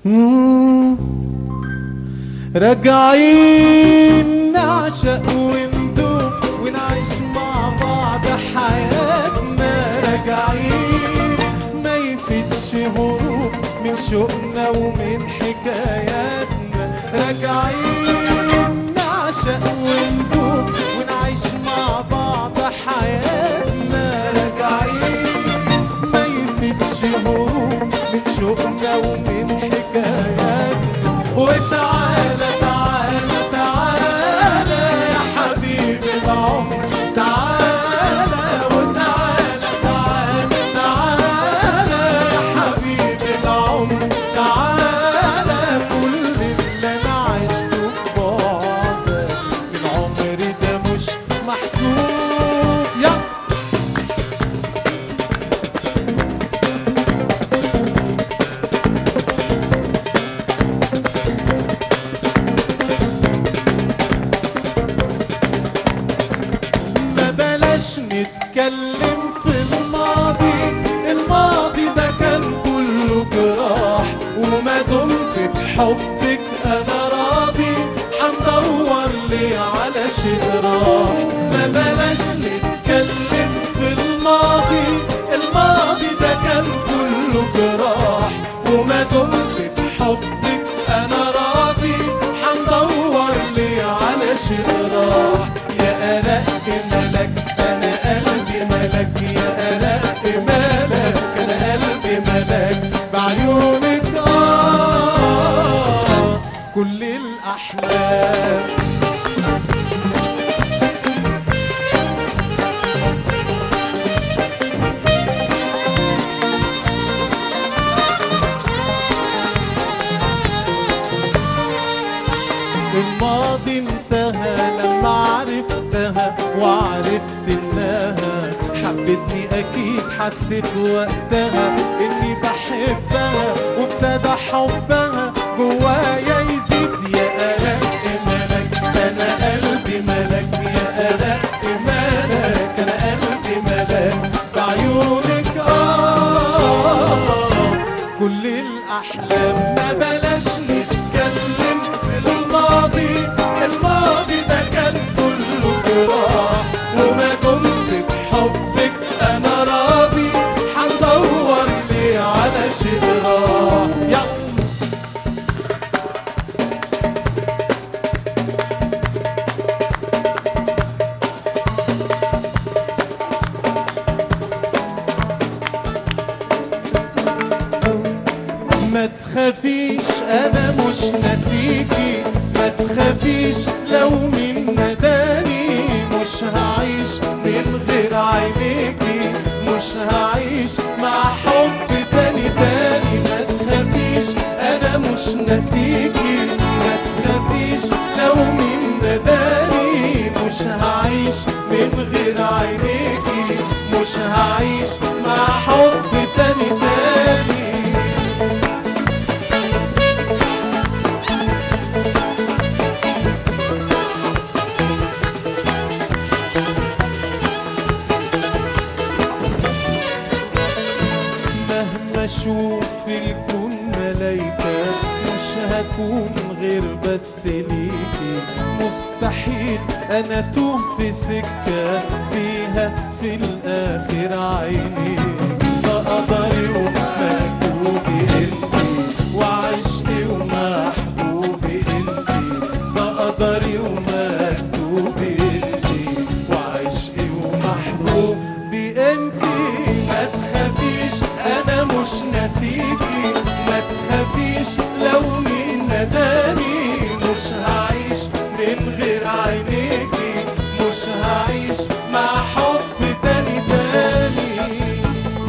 مم. راجعين نعشق وندوب ونعيش مع بعض حياتنا راجعين ما يفيدش هروب من شوقنا ومن حكاياتنا راجعين نعشق وندوب ونعيش مع بعض حياتنا راجعين ما يفيدش هروب من شوقنا ومن حكاياتنا وتعالى تعالى تعالى يا حبيبي العمر تعالى وتعالى تعالى تعالى يا حبيبي العمر تعالى كل اللي انا عشته ببعدك العمر ده مش محسوب يا ما بلاش نتكلم في الماضي الماضي ده كان كله جراح وما دمت بحبك انا راضي هندور لي على شيء راح ما بلاش نتكلم في الماضي الماضي ده كان كله جراح وما دمت بحبك انا راضي هندور لي على شيء راح يا أرق ملك أنا قلبي ملك يا أرق ملك أنا قلبي ملك بعيونك آه كل الأحلام الماضي انتهى لما عرفتها وعرفت انها حبتني اكيد حسيت وقتها اني بحبها وابتدى حبها جوايا يزيد يا أرق ملك انا قلبي ملك يا أرق ملك انا قلبي ملك بعيونك اه كل الاحلام ما بلاش نتكلم في الماضي الماضي ده كان كله جراح وما دمت بحبك انا راضي هندور لي على شيء راح يا ما تخافيش انا مش ناسيكي ما تخافيش لو مين نداني مش هعيش من غير عينيكي مش هعيش مع حب تاني تاني ما تخافيش انا مش ناسيكي ما تخافيش لو مين نداني مش هعيش من غير عينيكي مش هعيش مع حب تاني تاني مهما اشوف في الكون ملايكة مش هكون غير بس ليكي مستحيل انا توه في سكة فيها في الاخر عيني ده قدري ومكتوبي انتي وعشقي ومحبوبي انتي ده قدري ومكتوبي انتي وعشقي ومحبوبي انتي ما تخافيش انا مش ناسيكي ما تخافيش لو مين نداني مش هعيش من غير عينيكي مش هعيش مع حب تاني تاني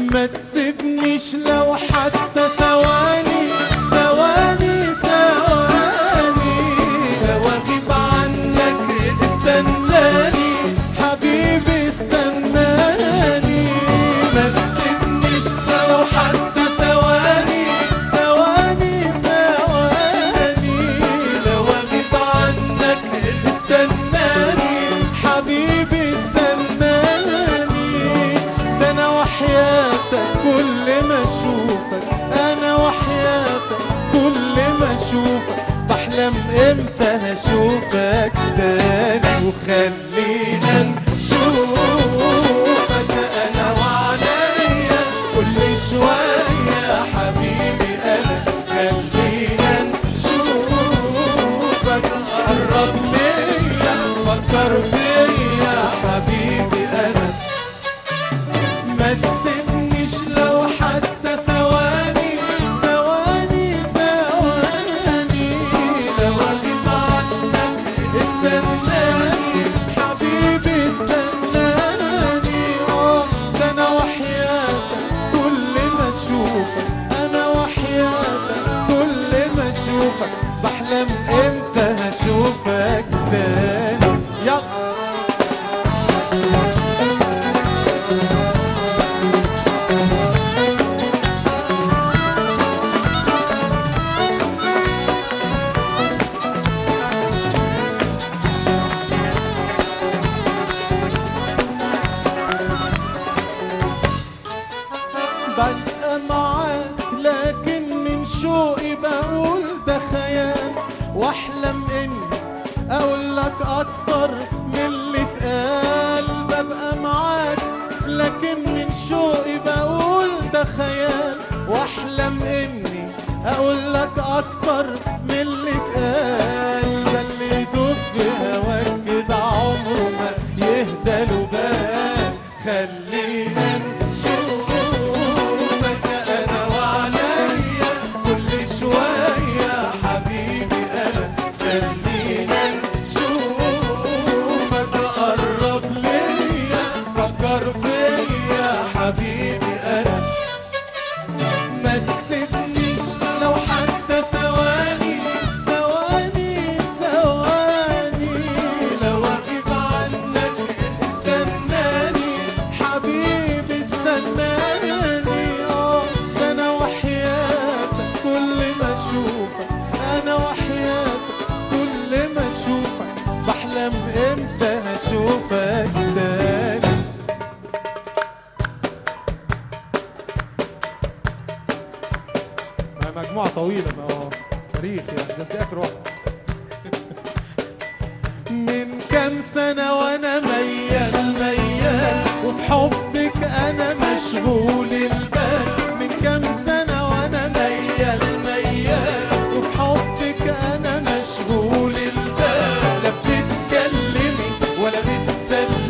ما تسيبنيش لو حتى ثواني ثواني ثواني لو اغيب عنك استناني حبيبي استناني ما تسيبنيش لو حتى ثواني ثواني ثواني لو اغيب عنك استناني حبيبي استناني ده انا وحياتك كل ما اشوفك انا وحياتك كل ما اشوفك بحلم امتى هشوفك تاني وخلينا نشوفك انا وعليا كل شوية يا حبيبي انا خلينا نشوفك قرب ليا فكر فيا يا حبيبي انا ما تسيبنيش لو حتى ثواني ثواني ثواني لو اغيب عنك استناني حبيبي استناني اه ده انا وحياتك كل ما اشوفك انا وحياتك كل ما اشوفك بحلم امتى هشوفك تاني يلا ببقى معاك لكن من شوقي بقول ده خيال واحلم اني اقول لك اكتر من اللي اتقال ببقى معاك لكن من شوقي بقول ده خيال واحلم اني اقول لك اكتر من اللي اتقال ده اللي يدوب في هواك كده عمره ما يهدى له بال خلينا نشوفك انا وعليا كل شويه حبيبي انا خلينا نشوفك قرب ليا فكر فيا حبيبي انا ما تسيبنيش لو حتى ثواني ثواني ثواني لو اغيب عنك استناني حبيبي استناني اه ده انا وحياتك كل ما اشوفك انا وحياتك كل ما اشوفك بحلم امتى هشوفك تاني مع مجموعة طويلة ما هو تاريخ يعني بس دي آخر واحدة من كام سنة وأنا ميال ميال وفي حبك أنا مشغول البال من كام سنة وأنا ميال ميال وفي حبك أنا مشغول البال لا بتتكلمي ولا بتسلمي